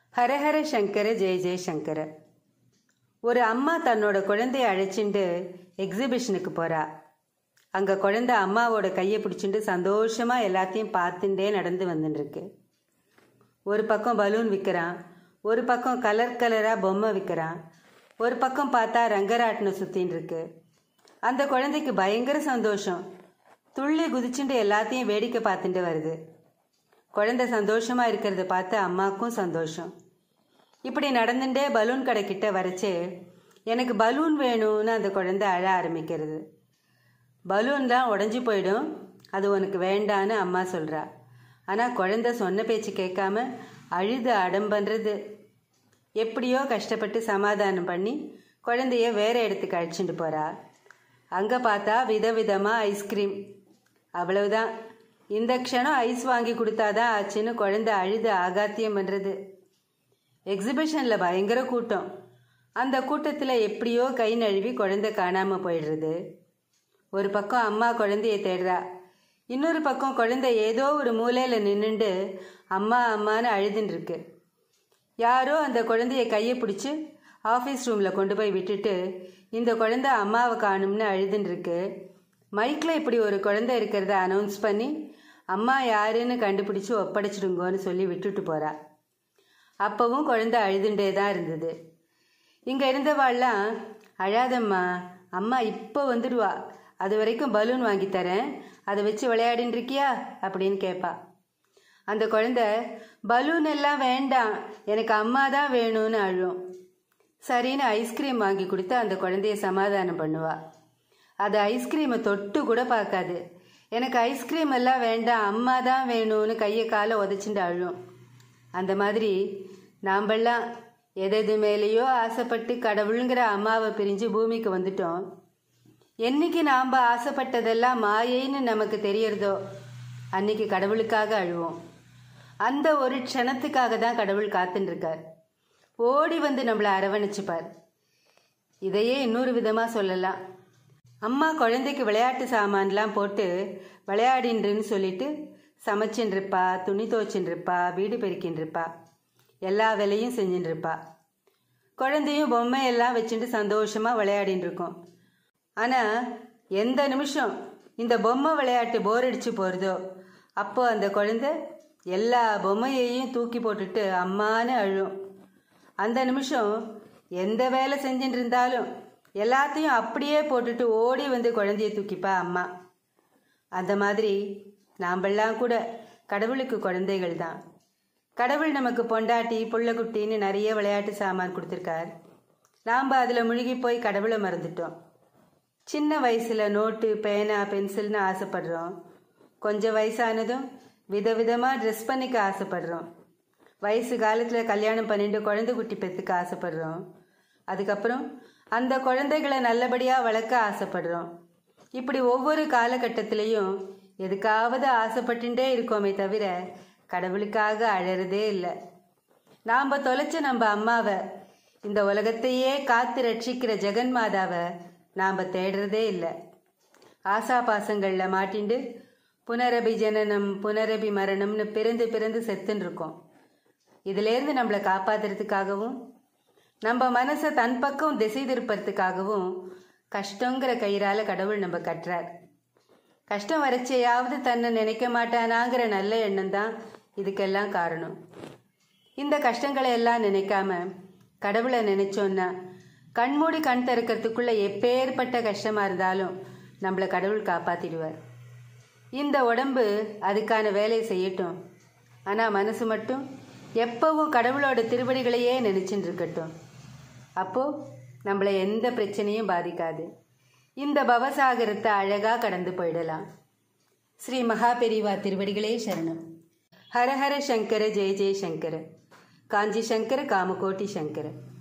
ஹரஹர சங்கர ஜெய ஜெய சங்கர ஒரு அம்மா தன்னோட குழந்தைய அழைச்சிண்டு எக்ஸிபிஷனுக்கு போறா அங்க குழந்தை அம்மாவோட கையை பிடிச்சிட்டு சந்தோஷமா எல்லாத்தையும் பார்த்துட்டே நடந்து வந்துட்டு இருக்கு ஒரு பக்கம் பலூன் விற்கிறான் ஒரு பக்கம் கலர் கலரா பொம்மை விற்கிறான் ஒரு பக்கம் பார்த்தா ரங்கராட்டினம் சுத்தின்னு இருக்கு அந்த குழந்தைக்கு பயங்கர சந்தோஷம் துள்ளி குதிச்சுட்டு எல்லாத்தையும் வேடிக்கை பார்த்துட்டு வருது குழந்தை சந்தோஷமா இருக்கிறத பார்த்து அம்மாவுக்கும் சந்தோஷம் இப்படி நடந்துட்டே பலூன் கடை கிட்ட வரைச்சே எனக்கு பலூன் வேணும்னு அந்த குழந்தை அழ ஆரம்பிக்கிறது பலூன்லாம் உடஞ்சி போயிடும் அது உனக்கு வேண்டான்னு அம்மா சொல்றா ஆனால் குழந்தை சொன்ன பேச்சு கேட்காம அழுது அடம் பண்ணுறது எப்படியோ கஷ்டப்பட்டு சமாதானம் பண்ணி குழந்தைய வேற இடத்துக்கு அழைச்சிட்டு போறா அங்கே பார்த்தா விதவிதமாக ஐஸ்கிரீம் அவ்வளவுதான் இந்த க்ஷணம் ஐஸ் வாங்கி கொடுத்தாதான் ஆச்சுன்னு குழந்தை அழுது ஆகாத்தியம் பண்ணுறது எக்ஸிபிஷனில் பயங்கர கூட்டம் அந்த கூட்டத்தில் எப்படியோ கை நழுவி குழந்தை காணாமல் போயிடுறது ஒரு பக்கம் அம்மா குழந்தைய தேடுறா இன்னொரு பக்கம் குழந்தை ஏதோ ஒரு மூலையில் நின்றுண்டு அம்மா அம்மான்னு அழுதுன்னு இருக்கு யாரோ அந்த குழந்தைய கையை பிடிச்சி ஆஃபீஸ் ரூமில் கொண்டு போய் விட்டுட்டு இந்த குழந்தை அம்மாவை காணும்னு அழுதுன்னு இருக்கு மைக்கில் இப்படி ஒரு குழந்தை இருக்கிறத அனௌன்ஸ் பண்ணி அம்மா யாருன்னு கண்டுபிடிச்சு ஒப்படைச்சிடுங்கோன்னு சொல்லி விட்டுட்டு போறா அப்பவும் குழந்தை அழுதுண்டே தான் இருந்தது இங்கே இருந்தவாள்லாம் அழாதம்மா அம்மா இப்போ வந்துடுவா அது வரைக்கும் பலூன் வாங்கி தரேன் அதை வச்சு விளையாடின்னு இருக்கியா அப்படின்னு கேட்பா அந்த குழந்தை பலூன் எல்லாம் வேண்டாம் எனக்கு அம்மா தான் வேணும்னு அழும் சரின்னு ஐஸ்கிரீம் வாங்கி கொடுத்து அந்த குழந்தைய சமாதானம் பண்ணுவா அது ஐஸ்கிரீமை தொட்டு கூட பார்க்காது எனக்கு ஐஸ்கிரீம் எல்லாம் வேண்டாம் அம்மா தான் வேணும்னு கையை காலை உதச்சிட்டு அழும் அந்த மாதிரி நாம்பெல்லாம் எதெது மேலேயோ ஆசைப்பட்டு கடவுளுங்கிற அம்மாவை பிரிஞ்சு பூமிக்கு வந்துட்டோம் என்னைக்கு நாம் ஆசைப்பட்டதெல்லாம் மாயைன்னு நமக்கு தெரியறதோ அன்னைக்கு கடவுளுக்காக அழுவோம் அந்த ஒரு க்ஷணத்துக்காக தான் கடவுள் காத்துன்னு இருக்கார் ஓடி வந்து நம்மளை அரவணைச்சுப்பார் இதையே இன்னொரு விதமாக சொல்லலாம் அம்மா குழந்தைக்கு விளையாட்டு சாமான்லாம் போட்டு விளையாடின்றுன்னு சொல்லிட்டு சமைச்சுன்னு இருப்பா துணி துவச்சின்னு இருப்பா வீடு பெருக்கின்னு இருப்பா எல்லா வேலையும் செஞ்சுட்டு இருப்பா குழந்தையும் பொம்மையெல்லாம் வச்சுட்டு சந்தோஷமாக விளையாடின்னு இருக்கோம் ஆனால் எந்த நிமிஷம் இந்த பொம்மை விளையாட்டு போர் அடிச்சு போகிறதோ அப்போ அந்த குழந்தை எல்லா பொம்மையையும் தூக்கி போட்டுட்டு அம்மான்னு அழும் அந்த நிமிஷம் எந்த வேலை செஞ்சுட்டு இருந்தாலும் எல்லாத்தையும் அப்படியே போட்டுட்டு ஓடி வந்து குழந்தைய தூக்கிப்பா அம்மா அந்த மாதிரி நாம்பெல்லாம் கூட கடவுளுக்கு குழந்தைகள் தான் கடவுள் நமக்கு பொண்டாட்டி புள்ளக்குட்டின்னு நிறைய விளையாட்டு சாமான் கொடுத்துருக்கார் நாம் அதில் முழுகி போய் கடவுளை மறந்துட்டோம் சின்ன வயசில் நோட்டு பேனா பென்சில்னு ஆசைப்படுறோம் கொஞ்சம் வயசானதும் விதவிதமாக ட்ரெஸ் பண்ணிக்க ஆசைப்படுறோம் வயசு காலத்தில் கல்யாணம் பண்ணிட்டு குழந்தை குட்டி பெற்றுக்க ஆசைப்படுறோம் அதுக்கப்புறம் அந்த குழந்தைகளை நல்லபடியாக வளர்க்க ஆசைப்படுறோம் இப்படி ஒவ்வொரு காலகட்டத்திலையும் எதுக்காவது ஆசைப்பட்டுட்டே இருக்கோமே தவிர கடவுளுக்காக அழறதே இல்லை நாம் தொலைச்ச நம்ம அம்மாவை இந்த உலகத்தையே காத்து ரட்சிக்கிற ஜெகன்மாதாவை நாம் தேடுறதே இல்லை ஆசா பாசங்களில் மாட்டிண்டு புனரபி ஜனனம் புனரபி மரணம்னு பிறந்து பிறந்து செத்துன்னு இருக்கோம் இதிலேருந்து நம்மளை காப்பாத்துறதுக்காகவும் நம்ம மனசை தன் பக்கம் திசை திருப்பறதுக்காகவும் கஷ்டங்கிற கயிறால கடவுள் நம்ம கட்டுறார் கஷ்டம் வரைச்சையாவது தன்னை நினைக்க மாட்டானாங்கிற நல்ல எண்ணம் தான் இதுக்கெல்லாம் காரணம் இந்த கஷ்டங்களை எல்லாம் நினைக்காம கடவுளை நினைச்சோன்னா கண்மூடி கண் திறக்கிறதுக்குள்ள எப்பேற்பட்ட கஷ்டமா இருந்தாலும் நம்மளை கடவுள் காப்பாத்திடுவார் இந்த உடம்பு அதுக்கான வேலையை செய்யட்டும் ஆனால் மனசு மட்டும் எப்பவும் கடவுளோட திருவடிகளையே நினைச்சுட்டு இருக்கட்டும் அப்போ நம்மளை எந்த பிரச்சனையும் பாதிக்காது இந்த பவசாகரத்தை அழகா கடந்து போயிடலாம் ஸ்ரீ மகாபெரிவா திருவடிகளே சரணம் ஹரஹர சங்கர ஜெய ஜெய சங்கர காஞ்சி சங்கர காமகோட்டி சங்கர